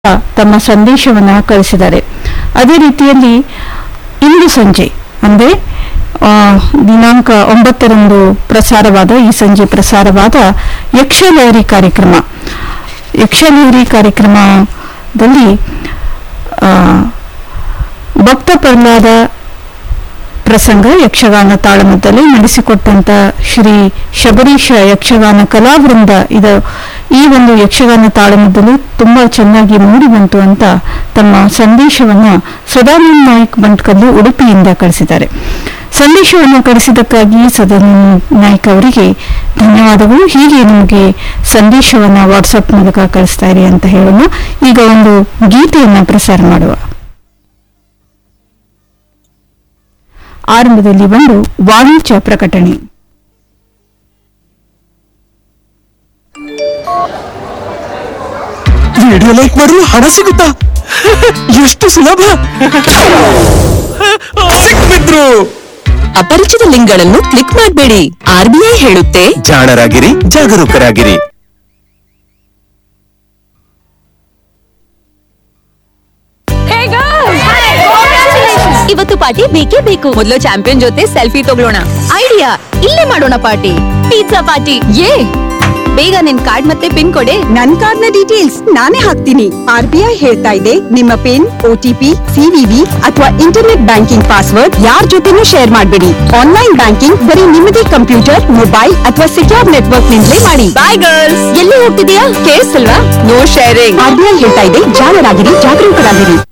ತಮ್ಮ ಸಂದೇಶವನ್ನ ಕಳಿಸಿದ್ದಾರೆ ಅದೇ ರೀತಿಯಲ್ಲಿ ಇಂದು ಸಂಜೆ ಅಂದ್ರೆ ಆ, ದಿನಾಂಕ ಒಂಬತ್ತರಂದು ಪ್ರಸಾರವಾದ ಈ ಸಂಜೆ ಪ್ರಸಾರವಾದ ಯಕ್ಷಲಹರಿ ಕಾರ್ಯಕ್ರಮ ಯಕ್ಷಲಹರಿ ಕಾರ್ಯಕ್ರಮದಲ್ಲಿ ಆ, ಭಕ್ತ ಪ್ರಹ್ಲಾದ ಪ್ರಸಂಗ ಯಕ್ಷಗಾನ ತಾಳಮದ್ದಲೆ ನಡೆಸಿಕೊಟ್ಟಂತ ಶ್ರೀ ಶಬರೀಶ ಯಕ್ಷಗಾನ ಕಲಾವೃಂದ ಇದು ಈ ಒಂದು ಯಕ್ಷಗಾನ ತಾಳಮದ್ದಲು ತುಂಬಾ ಚೆನ್ನಾಗಿ ಮೂಡಿ ಬಂತು ಅಂತ ತಮ್ಮ ಸಂದೇಶವನ್ನ ಸದಾನಂದ ನಾಯ್ಕ್ ಬಂಟ್ಕಲ್ಲು ಉಡುಪಿಯಿಂದ ಕಳಿಸಿದ್ದಾರೆ ಸಂದೇಶವನ್ನು ಕಳಿಸಿದ್ದಕ್ಕಾಗಿ ಸದಾನಂದ ನಾಯ್ಕ್ ಅವರಿಗೆ ಧನ್ಯವಾದಗಳು ಹೀಗೆ ನಿಮಗೆ ಸಂದೇಶವನ್ನ ವಾಟ್ಸಪ್ ಮೂಲಕ ಕಳಿಸ್ತಾ ಇರಿ ಅಂತ ಹೇಳೋಣ ಈಗ ಒಂದು ಗೀತೆಯನ್ನ ಪ್ರಸಾರ ಮಾಡುವ ಆರಂಭದಲ್ಲಿ ಒಂದು ವಾಣಿಜ್ಯ ಪ್ರಕಟಣೆ ವಿಡಿಯೋ ಲೈಕ್ ಮಾಡಲು ಹಣ ಸಿಗುತ್ತಾ ಎಷ್ಟು ಸುಲಭ ಸಿಕ್ಬಿದ್ರು ಅಪರಿಚಿತ ಲಿಂಕ್ಗಳನ್ನು ಕ್ಲಿಕ್ ಮಾಡಬೇಡಿ ಆರ್ಬಿಐ ಹೇಳುತ್ತೆ ಜಾಣರಾಗಿರಿ ಜಾಗರೂಕರಾಗಿರಿ ಇವತ್ತು ಪಾರ್ಟಿ ಬೇಕೇ ಬೇಕು ಮೊದಲು ಚಾಂಪಿಯನ್ ಜೊತೆ ಸೆಲ್ಫಿ ತಗೊಳ್ಳೋಣ ಐಡಿಯಾ ಇಲ್ಲೇ ಮಾಡೋಣ ಪಾರ್ಟಿ ಪಿಜ್ಜಾ ಪಾರ್ಟಿ ಯೇ ಬೇಗ ನಿನ್ ಕಾರ್ಡ್ ಮತ್ತೆ ಪಿನ್ ಕೊಡೆ ನನ್ ಕಾರ್ಡ್ನ ಡೀಟೇಲ್ಸ್ ನಾನೇ ಹಾಕ್ತೀನಿ ಆರ್ ಬಿ ಐ ಹೇಳ್ತಾ ಇದೆ ನಿಮ್ಮ ಪಿನ್ ಒಟಿಪಿ ಸಿವಿವಿ ಅಥವಾ ಇಂಟರ್ನೆಟ್ ಬ್ಯಾಂಕಿಂಗ್ ಪಾಸ್ವರ್ಡ್ ಯಾರ್ ಜೊತೆನೂ ಶೇರ್ ಮಾಡಬೇಡಿ ಆನ್ಲೈನ್ ಬ್ಯಾಂಕಿಂಗ್ ಬರೀ ನಿಮ್ಮದೇ ಕಂಪ್ಯೂಟರ್ ಮೊಬೈಲ್ ಅಥವಾ ಸೆಕ್ಯೂರ್ ನೆಟ್ವರ್ಕ್ ನಿಂದಲೇ ಮಾಡಿ ಬಾಯ್ ಗರ್ಲ್ಸ್ ಎಲ್ಲಿ ಹೋಗ್ತಿದೀಯಾ ಕೇಳಿಸಲ್ವಾ no sharing R B I ಹೇಳ್ತಾ ಇದೆ ಜಾಣರಾಗಿರಿ ಜಾಗರೂಕರಾಗಿರಿ